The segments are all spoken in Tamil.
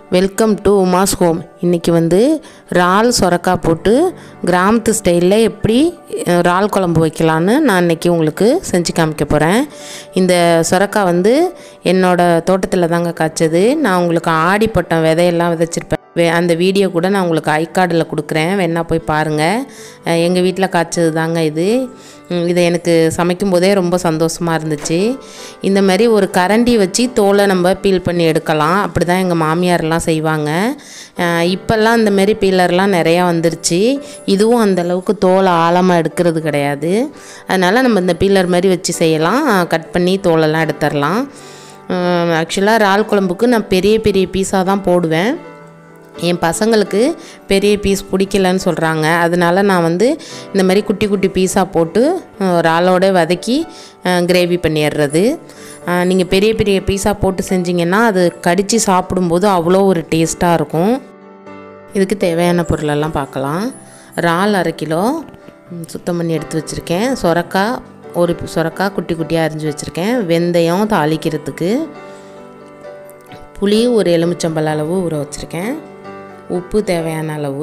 வெல்கம் டு உமாஸ் ஹோம் இன்றைக்கி வந்து இறால் சொரக்காய் போட்டு கிராமத்து ஸ்டைலில் எப்படி அஹ், இறால் குழம்பு வைக்கலான்னு நான் இன்றைக்கி உங்களுக்கு செஞ்சு காமிக்க போகிறேன் இந்த சொரக்காய் வந்து என்னோடய தோட்டத்தில் தாங்க காய்ச்சது நான் உங்களுக்கு ஆடிப்பட்டம் விதையெல்லாம் விதைச்சிருப்பேன் வே- அந்த வீடியோ கூட நான் உங்களுக்கு ஐ கார்டில் கொடுக்குறேன் வேணா போய் பாருங்கள் எங்கள் வீட்டில் காய்ச்சது தாங்க இது ம், இதை எனக்கு சமைக்கும் போதே ரொம்ப சந்தோஷமாக இருந்துச்சு இந்த மாதிரி ஒரு கரண்டி வச்சு தோலை நம்ம பீல் பண்ணி எடுக்கலாம் அப்படி தான் எங்கள் மாமியாரெல்லாம் செய்வாங்க அஹ், இப்போல்லாம் இந்த மாதிரி பீலர்லாம் நிறையா வந்துருச்சு இதுவும் அந்த அளவுக்கு தோலை ஆழமாக எடுக்கிறது கிடையாது அதனால் நம்ம இந்த பீலர் மாதிரி வச்சு செய்யலாம் கட் பண்ணி தோலெல்லாம் எடுத்துடலாம் ஆக்சுவலாக இறால் குழம்புக்கு நான் பெரிய பெரிய பீஸாக தான் போடுவேன் என் பசங்களுக்கு பெரிய பீஸ் பிடிக்கலன்னு சொல்கிறாங்க அதனால நான் வந்து இந்த மாதிரி குட்டி குட்டி பீஸாக போட்டு அஹ், இறாலோட வதக்கி கிரேவி பண்ணிடுறது நீங்கள் பெரிய பெரிய பீஸாக போட்டு செஞ்சீங்கன்னா அது கடித்து சாப்பிடும்போது அவ்வளோ ஒரு டேஸ்ட்டாக இருக்கும் இதுக்கு தேவையான பொருளெல்லாம் பார்க்கலாம் இறால் அரை கிலோ ம், சுத்தம் பண்ணி எடுத்து வச்சுருக்கேன் சொரக்காய் ஒரு சொரக்காய் குட்டி குட்டியாக அரிஞ்சு வச்சுருக்கேன் வெந்தயம் தாளிக்கிறதுக்கு புளி ஒரு எலுமிச்சம்பழ அளவு ஊற வச்சுருக்கேன் உப்பு தேவையான அளவு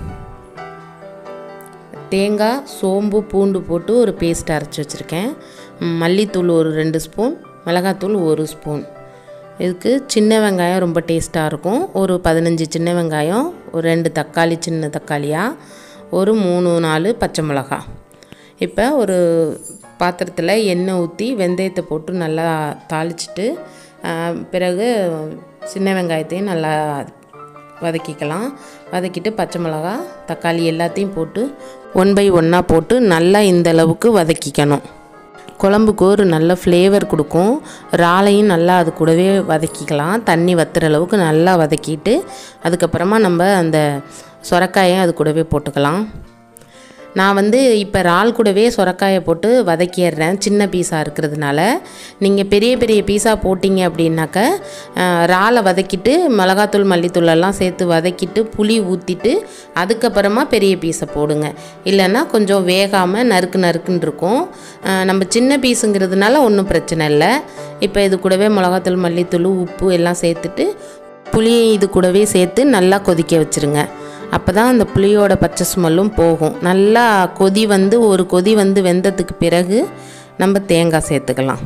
தேங்காய் சோம்பு பூண்டு போட்டு ஒரு பேஸ்ட் அரைச்சி வச்சுருக்கேன் ம், மல்லித்தூள் ஒரு ரெண்டு ஸ்பூன் மிளகாத்தூள் ஒரு ஸ்பூன் இதுக்கு சின்ன வெங்காயம் ரொம்ப டேஸ்ட்டாக இருக்கும் ஒரு பதினஞ்சு சின்ன வெங்காயம் ஒரு ரெண்டு தக்காளி சின்ன தக்காளியாக ஒரு மூணு நாலு பச்சை மிளகாய் இப்போ ஒரு பாத்திரத்தில் எண்ணெய் ஊற்றி வெந்தயத்தை போட்டு நல்லா தாளிச்சிட்டு ஆ, பிறகு சின்ன வெங்காயத்தையும் நல்லா வதக்கிக்கலாம் வதக்கிட்டு பச்சை மிளகா தக்காளி எல்லாத்தையும் போட்டு ஒன் பை ஒன்னாக போட்டு நல்லா இந்த அளவுக்கு வதக்கிக்கணும் குழம்புக்கு ஒரு நல்ல ஃப்ளேவர் கொடுக்கும் இறாலையும் நல்லா அது கூடவே வதக்கிக்கலாம் தண்ணி வத்துற அளவுக்கு நல்லா வதக்கிட்டு அதுக்கப்புறமா நம்ம அந்த சொரக்காயை அது கூடவே போட்டுக்கலாம் நான் வந்து இப்போ இறால் கூடவே சொரக்காயை போட்டு வதக்கிடுறேன் சின்ன பீஸாக இருக்கிறதுனால நீங்கள் பெரிய பெரிய பீஸாக போட்டிங்க அப்படின்னாக்க அஹ், இறாலை வதக்கிட்டு மிளகாத்தூள் மல்லித்தூள் எல்லாம் சேர்த்து வதக்கிட்டு புளி ஊற்றிட்டு அதுக்கப்புறமா பெரிய பீஸை போடுங்க இல்லைன்னா கொஞ்சம் வேகாமல் நறுக்கு நறுக்குன்னு இருக்கும் அஹ், நம்ம சின்ன பீஸுங்கிறதுனால ஒன்றும் பிரச்சனை இல்லை இப்போ இது கூடவே மிளகாத்தூள் மல்லித்தூள் உப்பு எல்லாம் சேர்த்துட்டு புளியை இது கூடவே சேர்த்து நல்லா கொதிக்க வச்சுருங்க அப்போ தான் அந்த புளியோட பச்சை ஸ்மெல்லும் போகும் நல்லா கொதி வந்து ஒரு கொதி வந்து வெந்ததுக்கு பிறகு நம்ம தேங்காய் சேர்த்துக்கலாம்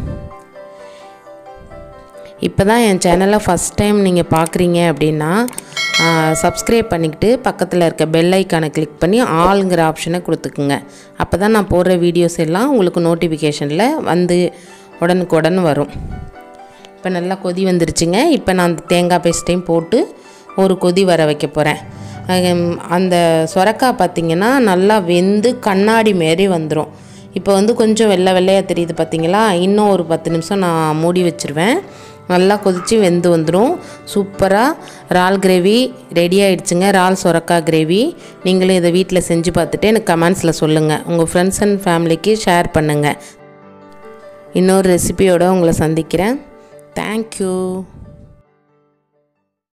இப்போ தான் என் சேனலை ஃபஸ்ட் டைம் நீங்கள் பார்க்குறீங்க அப்படின்னா சப்ஸ்கிரைப் பண்ணிக்கிட்டு பக்கத்தில் இருக்க பெல் ஐக்கானை கிளிக் பண்ணி ஆளுங்கிற ஆப்ஷனை கொடுத்துக்குங்க அப்போ தான் நான் போடுற வீடியோஸ் எல்லாம் உங்களுக்கு நோட்டிஃபிகேஷனில் வந்து உடனுக்குடன் வரும் இப்போ நல்லா கொதி வந்துருச்சுங்க இப்போ நான் அந்த தேங்காய் பேஸ்ட்டையும் போட்டு ஒரு கொதி வர வைக்க போகிறேன் அந்த சொரக்காய் பார்த்திங்கன்னா நல்லா வெந்து கண்ணாடி மாரி வந்துடும் இப்போ வந்து கொஞ்சம் வெள்ளை வெள்ளையாக தெரியுது பார்த்தீங்களா இன்னும் ஒரு பத்து நிமிஷம் நான் மூடி வச்சுருவேன் நல்லா கொதித்து வெந்து வந்துடும் சூப்பராக இறால் கிரேவி ரெடி ஆயிடுச்சுங்க இறால் சொரக்காய் கிரேவி நீங்களும் இதை வீட்டில் செஞ்சு பார்த்துட்டு எனக்கு கமெண்ட்ஸில் சொல்லுங்கள் உங்கள் ஃப்ரெண்ட்ஸ் அண்ட் ஃபேமிலிக்கு ஷேர் பண்ணுங்கள் இன்னொரு ரெசிபியோடு உங்களை சந்திக்கிறேன் தேங்க்யூ